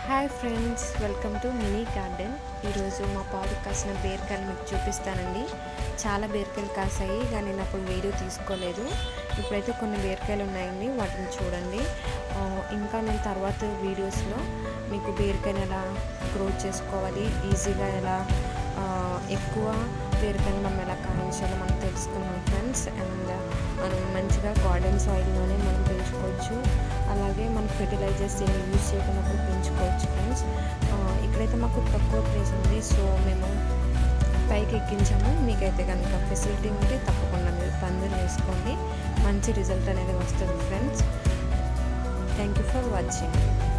hi friends welcome to mini garden ఈరోజు మా పాదుకు కాసిన బీరకాయలు మీకు చూపిస్తానండి చాలా బీరకాయలు కాసాయి కానీ నేను అప్పుడు వీడియో తీసుకోలేదు ఇప్పుడైతే కొన్ని బీరకాయలు ఉన్నాయండి వాటిని చూడండి ఆ, ఇంకా నేను తర్వాత వీడియోస్లో మీకు బీరకాయలు ఎలా గ్రో చేసుకోవాలి ఈజీగా ఎలా ఆ, ఎక్కువ బీరకాయలు మనం ఎలా కాయించాలో మనం తెలుసుకున్నాం ఫ్రెండ్స్ అండ్ మనం మంచిగా గార్డెన్ సాయిల్లోనే మనం పెంచుకోవచ్చు అలాగే మనం ఫెర్టిలైజర్స్ ఏమి యూజ్ చేయకుండా కూడా పెంచుకోవచ్చు ఫ్రెండ్స్ ఇక్కడైతే మాకు తక్కువ ప్లేస్ ఉంది సో మేము పైకి ఎక్కించాము మీకైతే కనుక ఫెసిలిటీ ఉంటే తప్పకుండా మీరు పందిరి వేసుకోండి మంచి రిజల్ట్ అనేది వస్తుంది friends thank you for watching